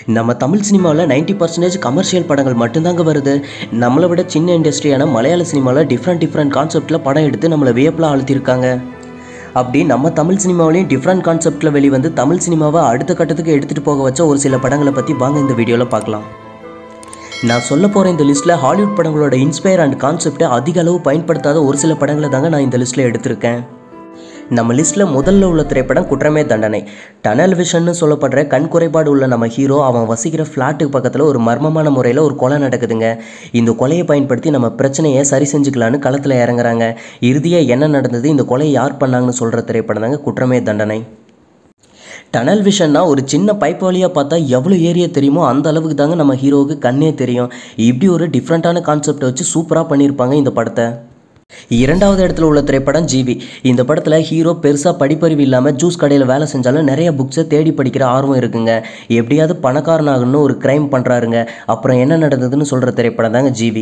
நம்ம தமிழ் சினிமாவில் 90% percentage commercial படங்கள் மட்டும்தாங்க வருது நம்மளை விட சின்ன இண்டஸ்ட்ரியான மலையாள சினிமாவில் டிஃப்ரெண்ட் டிஃப்ரெண்ட் கான்செப்டில் படம் எடுத்து நம்மளை வியப்பில் ஆழ்த்தியிருக்காங்க அப்படி நம்ம தமிழ் சினிமாவிலையும் டிஃப்ரெண்ட் கான்செப்டில் வெளிவந்து தமிழ் சினிமாவை அடுத்த கட்டத்துக்கு எடுத்துகிட்டு போக வச்ச ஒரு சில படங்களை பற்றி வாங்க இந்த வீடியோவில் பார்க்கலாம் நான் சொல்ல போகிற இந்த லிஸ்ட்டில் ஹாலிவுட் படங்களோட இன்ஸ்பயர் அண்ட் கான்செப்டை அதிக அளவு பயன்படுத்தாத ஒரு சில படங்களை தாங்க நான் இந்த லிஸ்ட்டில் எடுத்திருக்கேன் நம்ம லிஸ்ட்டில் முதல்ல உள்ள திரைப்படம் குற்றமே தண்டனை டனல் விஷன்னு சொல்லப்படுற கண் குறைபாடு உள்ள நம்ம ஹீரோ அவன் வசிக்கிற ஃப்ளாட்டுக்கு பக்கத்தில் ஒரு மர்மமான முறையில் ஒரு கொலை நடக்குதுங்க இந்த கொலையை பயன்படுத்தி நம்ம பிரச்சனையை சரி செஞ்சுக்கலான்னு களத்தில் இறங்குறாங்க இறுதியாக என்ன நடந்தது இந்த கொலையை யார் பண்ணாங்கன்னு சொல்கிற திரைப்படம் தாங்க குற்றமே தண்டனை டனல் விஷன்னா ஒரு சின்ன பைப் வழியாக பார்த்தா எவ்வளோ ஏரியா தெரியுமோ அந்த அளவுக்கு தாங்க நம்ம ஹீரோவுக்கு கண்ணே தெரியும் இப்படி ஒரு டிஃப்ரெண்ட்டான கான்செப்டை வச்சு சூப்பராக பண்ணியிருப்பாங்க இந்த படத்தை இரண்டாவது இடத்துல உள்ள திரைப்படம் ஜிவி இந்த படத்தில் ஹீரோ பெருசாக படிப்பறிவு இல்லாமல் ஜூஸ் கடையில் வேலை செஞ்சாலும் நிறைய புக்ஸை தேடி படிக்கிற ஆர்வம் இருக்குங்க எப்படியாவது பணக்காரனாகணும்னு ஒரு க்ரைம் பண்ணுறாருங்க அப்புறம் என்ன நடந்ததுன்னு சொல்கிற திரைப்படம் தாங்க ஜிவி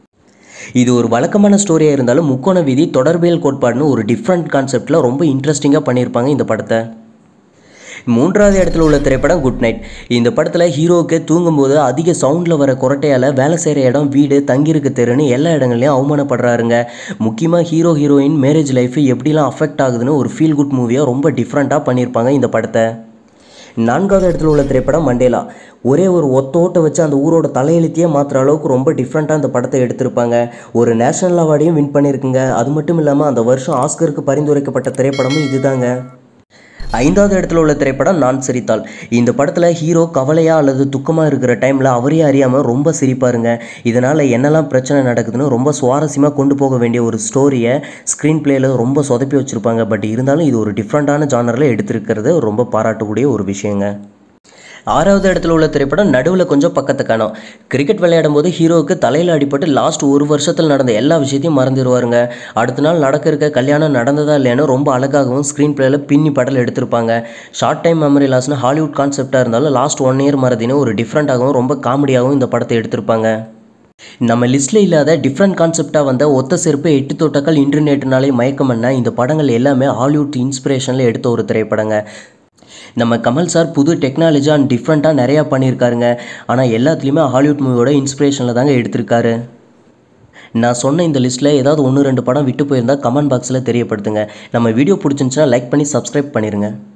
இது ஒரு வழக்கமான ஸ்டோரியாக இருந்தாலும் முக்கோண விதி தொடர்பியல் கோட்பாடுன்னு ஒரு டிஃப்ரெண்ட் கான்செப்டில் ரொம்ப இன்ட்ரெஸ்டிங்காக பண்ணியிருப்பாங்க இந்த படத்தை மூன்றாவது இடத்துல உள்ள திரைப்படம் குட் நைட் இந்த படத்தில் ஹீரோவுக்கு தூங்கும்போது அதிக சவுண்டில் வர குரட்டையால் வேலை செய்கிற இடம் வீடு தங்கியிருக்க தெருன்னு எல்லா இடங்கள்லையும் அவமானப்படுறாருங்க முக்கியமாக ஹீரோ ஹீரோயின் மேரேஜ் லைஃப் எப்படிலாம் அஃபெக்ட் ஆகுதுன்னு ஒரு ஃபீல் குட் மூவியாக ரொம்ப டிஃப்ரெண்ட்டாக பண்ணியிருப்பாங்க இந்த படத்தை நான்காவது இடத்துல உள்ள திரைப்படம் மண்டேலா ஒரே ஒரு ஒத்தோட்டை வச்சு அந்த ஊரோட தலையெழுத்தையே மாற்றுற அளவுக்கு ரொம்ப டிஃப்ரெண்ட்டாக அந்த படத்தை எடுத்திருப்பாங்க ஒரு நேஷனல் அவார்டையும் வின் பண்ணியிருக்குங்க அது மட்டும் இல்லாமல் அந்த வருஷம் ஆஸ்கருக்கு பரிந்துரைக்கப்பட்ட திரைப்படமும் இதுதாங்க ஐந்தாவது இடத்துல உள்ள திரைப்படம் நான் சிரித்தாள் இந்த படத்தில் ஹீரோ கவலையா அல்லது துக்கமாக இருக்கிற டைமில் அவரே அறியாமல் ரொம்ப சிரிப்பாருங்க இதனால் என்னெல்லாம் பிரச்சனை நடக்குதுன்னு ரொம்ப சுவாரஸ்யமாக கொண்டு போக வேண்டிய ஒரு ஸ்டோரியை ஸ்க்ரீன் பிளேயில் ரொம்ப சொதப்பி வச்சுருப்பாங்க பட் இருந்தாலும் இது ஒரு டிஃப்ரெண்ட்டான ஜானரில் எடுத்திருக்கிறது ரொம்ப பாராட்டக்கூடிய ஒரு விஷயங்க ஆறாவது இடத்துல உள்ள திரைப்படம் நடுவில் கொஞ்சம் பக்கத்து காணும் கிரிக்கெட் விளையாடும் போது ஹீரோவுக்கு தலையில் அடிபட்டு லாஸ்ட் ஒரு வருஷத்தில் நடந்த எல்லா விஷயத்தையும் மறந்துடுவாருங்க அடுத்த நாள் நடக்க இருக்க கல்யாணம் நடந்ததா இல்லையானு ரொம்ப அழகாகவும் ஸ்க்ரீன் பிளேயில் பின்னி படல் எடுத்திருப்பாங்க ஷார்ட் டைம் மெமரி லாஸ்னு ஹாலிவுட் கான்செப்டாக இருந்தாலும் லாஸ்ட் ஒன் இயர் மறதினு ஒரு டிஃப்ரெண்ட்டாகவும் ரொம்ப காமெடியாகவும் இந்த படத்தை எடுத்திருப்பாங்க நம்ம லிஸ்ட்டில் இல்லாத டிஃப்ரெண்ட் கான்செப்டாக வந்த ஒத்த செருப்பு எட்டு தொட்டக்கள் இன்டர்நெட்னாலே மயக்கமன்னா இந்த படங்கள் எல்லாமே ஹாலிவுட் இன்ஸ்பிரேஷனில் எடுத்த ஒரு திரைப்படங்க நம்ம கமல் சார் புது டெக்னாலஜி அண்ட் டிஃப்ரெண்ட்டாக நிறையா பண்ணியிருக்காருங்க ஆனால் எல்லாத்துலேயுமே ஹாலிவுட் மூவியோட இன்ஸ்பிரேஷனில் தாங்க எடுத்திருக்காரு நான் சொன்ன இந்த லிஸ்ட்டில் ஏதாவது ஒன்று ரெண்டு படம் விட்டு போயிருந்தால் கமெண்ட் பாக்ஸில் தெரியப்படுத்துங்க நம்ம வீடியோ பிடிச்சிருந்துச்சுன்னா லைக் பண்ணி சப்ஸ்கிரைப் பண்ணிடுங்க